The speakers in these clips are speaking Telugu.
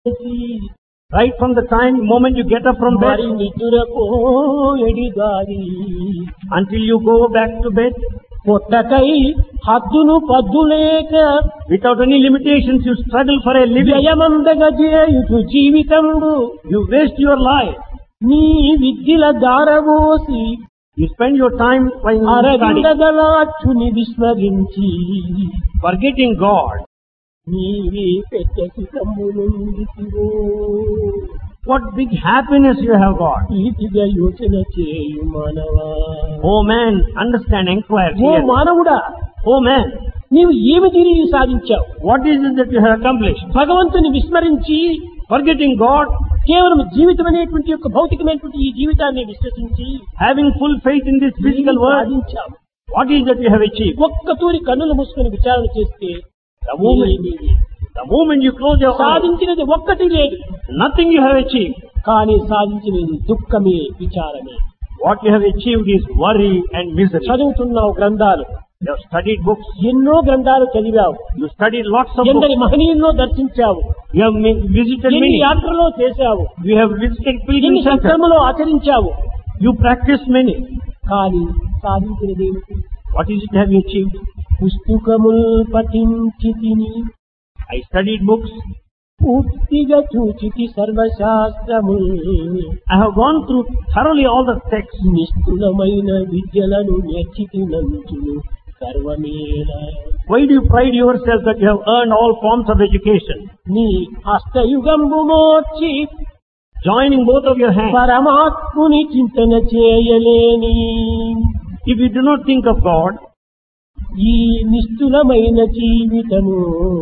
Right from the time, moment you get up from bed మరి నిద్రకో ఎడిగారి until you go back to bed, పొట్టకై హద్దును పద్దులేక without any limitations, you struggle for a living. వ్యయమందగజేయుచు జీవితంబు You waste your life. నీ విద్యల దారవోసి You spend your time while studying, అరవిందగలాక్షుని విస్మరించి forgetting God. నీవే పెద్ద సుఖము నుండితివో What big happiness you have got. నీతిగా యోచన చేయు మానవా Oh man, understand, inquire oh here. మానవుడా Oh man, నీవు ఏమి తిరిగి సాధించావు what is it that you have accomplished? భగవంతుని విస్మరించి Forgetting God, కేవలం జీవితం అనేటువంటి యొక్క భౌతికమైనటువంటి ఈ జీవితాన్ని విశ్వసించి having full faith in this physical నీవు world, సాధించావు what is that you have achieved? ఒక్క తూరి కన్నులు మూసుకొని విచారణ చేస్తే The moment, the moment you close your eyes, సాధించినది ఒక్కటి లేదు nothing you have achieved. కానీ సాధించినది దుఃఖమే విచారమే What you have achieved is worry and misery. చదువుతున్నావు గ్రంథాలు You have studied books, ఎన్నో గ్రంథాలు చదివావు you studied lots of ఎందరి books, మహనీయుల్లో దర్శించావు you have mi- visited ఎన్ని many, యాత్రలో చేశావు you have visited ఎన్ని pilgrim centers, సంక్రమలో ఆచరించావు you practiced many. కానీ సాధించినది ఏమిటి What is it have you achieved? పుస్తకముల్ పఠించి తిని I studied books, పూర్తిగా చూచితి సర్వశాస్త్రము I have gone through thoroughly all the texts. నిష్ఠులమైన విద్యలను నేర్చితినంచును సర్వమేళ Why do you pride yourself that you have earned all forms of education? నీ హస్తయుగంబు మోర్చి Joining both of your hands. పరమాత్ముని చింతన చేయలేని If you do not think of God, ఈ నిష్ఠులమైన జీవితము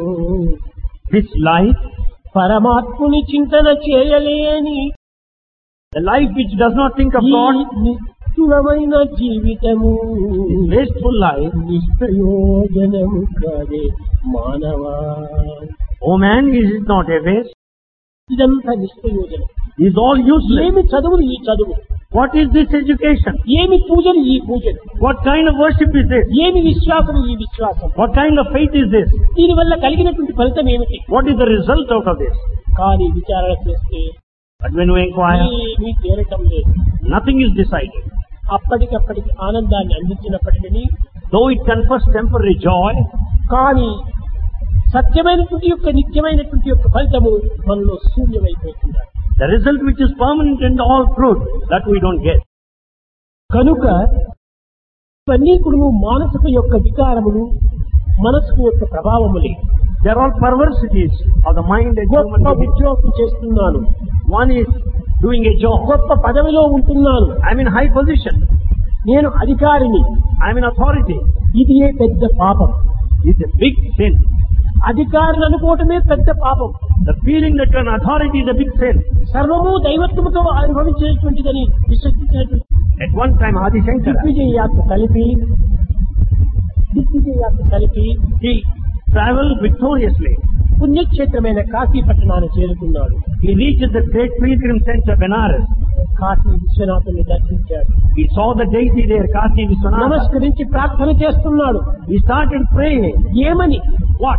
this life, పరమాత్ముని చింతన చేయలేని the life which does not think of ఈ God, నిష్ఠులమైన జీవితము this wasteful life, నిష్ప్రయోజనము కాదే మానవా oh man, is it not a waste? ఇదంతా నిష్ప్రయోజనం Is all useless. ఏమి చదువులు ఈ చదువు What is this education? ఏమి పూజలు ఈ పూజలు What kind of worship is this? ఏమి విశ్వాసం ఈ విశ్వాసం What kind of faith is this? దీనివల్ల కలిగినటువంటి ఫలితం ఏమిటి What is the result out of this? కానీ విచారణ చేస్తే But when we inquire, ఏమీ తేలటం లేదు nothing is decided. అప్పటికప్పటికి ఆనందాన్ని అందించినప్పటికీ Though it confers temporary joy, కానీ సత్యమైనటువంటి యొక్క నిత్యమైనటువంటి యొక్క ఫలితము మనలో శూన్యమైపోతుంది the result which is permanent and all truth, that we don't get. కనుక ఇవన్నీ కూడా మానసిక యొక్క వికారములు మనసుకు యొక్క ప్రభావములే They are all perversities of the mind and human గొప్ప being. ఉద్యోగం చేస్తున్నాను One is doing a job. గొప్ప పదవిలో ఉంటున్నాను I'm in high position. నేను అధికారిని I'm in authority. ఇది ఏ పెద్ద పాపం It's a big sin. అధికారులు అనుకోవటమే పెద్ద పాపం The feeling that you're an authority is a big sin. సర్వము దైవత్వముతో అనుభవించేటువంటిదని విశ్వసించినటువంటి At one time, Adi Shankara, దిగ్విజయ యాత్ర కలిపి దిగ్విజయ యాత్ర కలిపి he traveled victoriously. పుణ్యక్షేత్రమైన కాశీ పట్టణాన్ని చేరుకున్నాడు He reached the great pilgrim center Benares. Kashi విశ్వనాథుని దర్శించాడు He saw the deity there, Kasi Vishwanath. నమస్కరించి ప్రార్థన చేస్తున్నాడు He started praying. ఏమని What?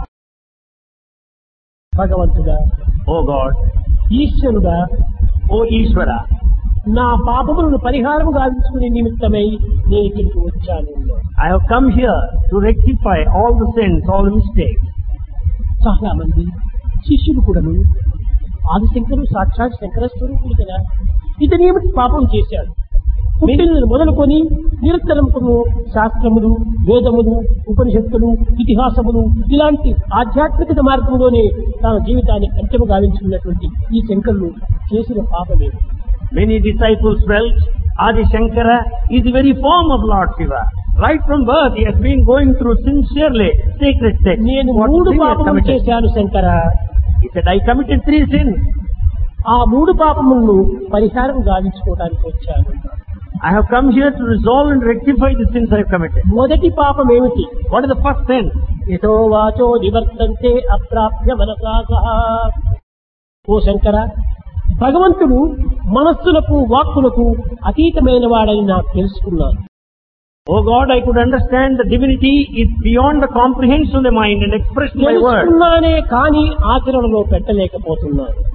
భగవంతుడా Oh God, ఈశ్వరుడా oh Ishvara, నా పాపములను పరిహారం గావించుకునే నిమిత్తమై నేను ఇక్కడికి వచ్చాను I have come here to rectify all the sins, all the mistakes. చాలా మంది శిష్యులు కూడాను ఆదిశంకరు సాక్షాత్ శంకర స్వరూపుడు కదా ఇతను ఏమిటి పాపం చేశాడు పుట్టిన మొదలుకొని నిరంతరం కొన్ని శాస్త్రములు వేదములు ఉపనిషత్తులు ఇతిహాసములు ఇలాంటి ఆధ్యాత్మికత మార్గంలోనే తన జీవితాన్ని అంత్యము గావించుకున్నటువంటి ఈ శంకరులు చేసిన పాపమే Many disciples felt Adi Shankara is the very form of Lord Shiva. Right from birth, he has been going through sincerely sacred texts. నేను What మూడు sin he has పాపములు committed? చేశాను Shankara He said, I committed three sins. ఆ మూడు పాపములను పరిహారం గావించుకోవడానికి వచ్చాను I have come here to resolve and rectify the sins I have committed. మొదటి పాపం ఏమిటి What is the first sin? యతో వాచో నివర్తంతే అప్రాప్య మనసా సహా ఓ శంకర భగవంతుడు మనస్సులకు వాక్కులకు అతీతమైన వాడని నాకు తెలుసుకున్నాను Oh God, I could understand the divinity is beyond the comprehension of the mind and expressed by words. తెలుసుకున్నానే కానీ ఆచరణలో పెట్టలేకపోతున్నాను